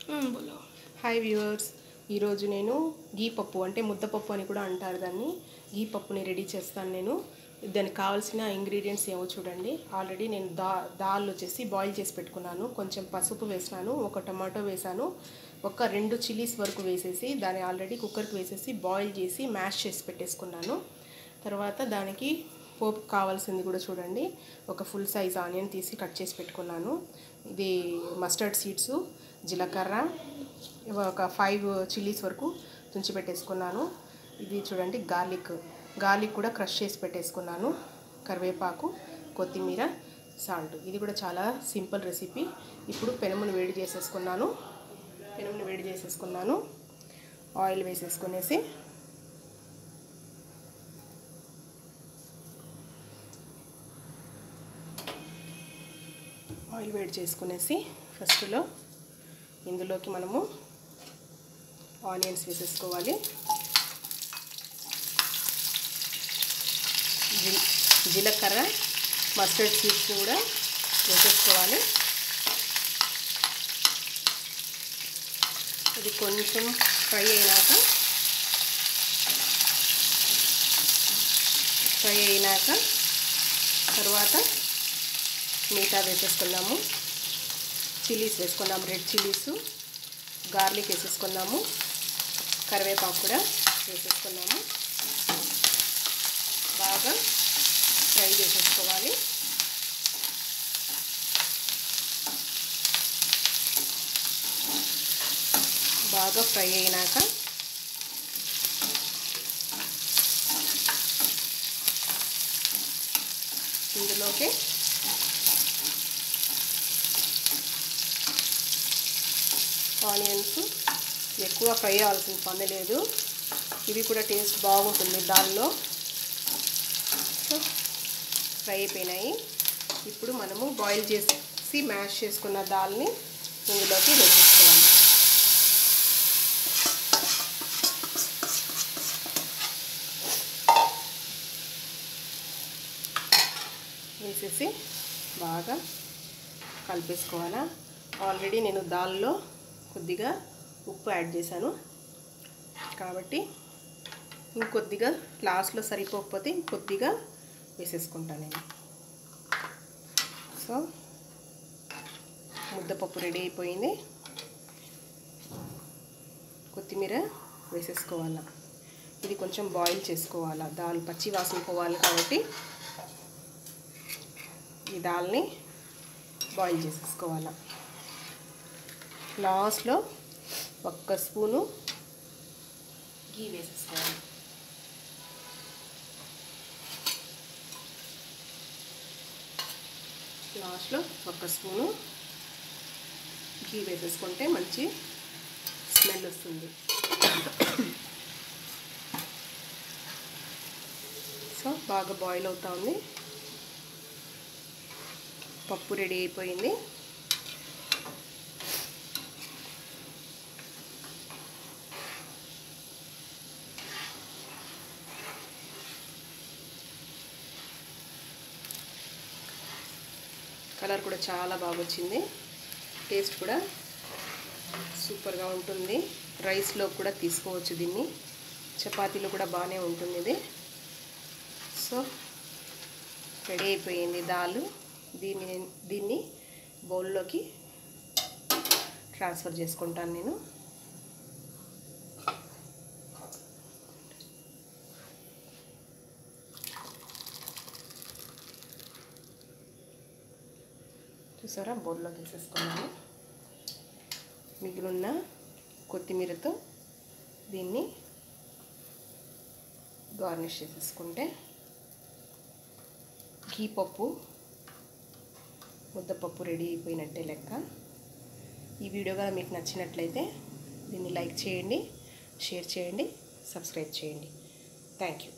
మ్మ్, బోలో hi viewers ఈరోజు నేను గీ పప్పు అంటే ముద్దపప్పు అని కూడా అంటారు దాన్ని గీ పప్పుని రెడీ చేస్తాను నేను దానికి కావాల్సిన ఇంగ్రీడియంట్స్ ఏవో చూడండి ఆల్రెడీ నేను దా దాల్ వచ్చేసి బాయిల్ చేసి పెట్టుకున్నాను కొంచెం పసుపు వేసినాను ఒక టమాటో వేసాను ఒక రెండు చిల్లీస్ వరకు వేసేసి దాన్ని ఆల్రెడీ కుక్కర్కి వేసేసి బాయిల్ చేసి మ్యాష్ చేసి పెట్టేసుకున్నాను తర్వాత దానికి పోపు కావాల్సింది కూడా చూడండి ఒక ఫుల్ సైజ్ ఆనియన్ తీసి కట్ చేసి పెట్టుకున్నాను ఇది మస్టర్డ్ సీడ్స్ జీలకర్ర ఒక ఫైవ్ చిల్లీస్ వరకు తుంచి పెట్టేసుకున్నాను ఇది చూడండి గార్లిక్ గార్లిక్ కూడా క్రష్ చేసి పెట్టేసుకున్నాను కరివేపాకు కొత్తిమీర సాల్ట్ ఇది కూడా చాలా సింపుల్ రెసిపీ ఇప్పుడు పెనమును వేడి చేసేసుకున్నాను పెనమును వేడి చేసేసుకున్నాను ఆయిల్ వేసేసుకునేసి ఆయిల్ వేడి చేసుకునేసి ఫస్ట్లో ఇందులోకి మనము ఆనియన్స్ వేసేసుకోవాలి జీ- జీలకర్ర మస్టర్డ్ సీడ్స్ కూడా వేసేసుకోవాలి ఇది కొంచెం ఫ్రై అయినాక ఫ్రై అయినాక తర్వాత మిగతా వేసేసుకున్నాము చిల్లీస్ వేసుకున్నాము రెడ్ చిల్లీస్ గార్లిక్ వేసేసుకున్నాము కరివేపాకు కూడా వేసేసుకున్నాము బాగా ఫ్రై చేసేసుకోవాలి బాగా ఫ్రై అయినాక ఇందులోకి ఆనియన్స్ ఎక్కువ ఫ్రై అవ్వాల్సిన పని లేదు ఇవి కూడా టేస్ట్ బాగుంటుంది దానిలో సో ఫ్రై అయిపోయినాయి ఇప్పుడు మనము బాయిల్ చేసి మ్యాష్ చేసుకున్న దాల్ని ఇందులోకి వేసేసుకోవాలి వేసేసి బాగా కలిపేసుకోవాలా ఆల్రెడీ నేను దాల్లో కొద్దిగా ఉప్పు యాడ్ చేశాను కాబట్టి ఇంకొద్దిగా లాస్ట్లో సరిపోకపోతే ఇంకొద్దిగా వేసేసుకుంటాను నేను సో ముద్దపప్పు రెడీ అయిపోయింది కొత్తిమీర వేసేసుకోవాలా ఇది కొంచెం బాయిల్ చేసుకోవాలా దాల్ పచ్చి వాసన పోవాలి కాబట్టి ఈ దాల్ని బాయిల్ చేసేసుకోవాలా లాస్ట్లో ఒక్క స్పూను గీ వేసేసుకోవాలి లాస్ట్లో ఒక్క స్పూను గీ వేసేసుకుంటే మంచి స్మెల్ వస్తుంది సో బాగా బాయిల్ అవుతా ఉంది పప్పు రెడీ అయిపోయింది కలర్ కూడా చాలా బాగా వచ్చింది టేస్ట్ కూడా సూపర్గా ఉంటుంది రైస్లో కూడా తీసుకోవచ్చు దీన్ని చపాతీలో కూడా బాగానే ఉంటుంది ఇది సో రెడీ అయిపోయింది దాలు దీన్ని దీన్ని బౌల్లోకి ట్రాన్స్ఫర్ చేసుకుంటాను నేను చూసారా బౌల్లో తీసేసుకున్నాను మిగిలిన కొత్తిమీరతో దీన్ని గార్నిష్ చేసేసుకుంటే ఘీ పప్పు ముద్దపప్పు రెడీ అయిపోయినట్టే లెక్క ఈ వీడియో కానీ మీకు నచ్చినట్లయితే దీన్ని లైక్ చేయండి షేర్ చేయండి సబ్స్క్రైబ్ చేయండి థ్యాంక్ యూ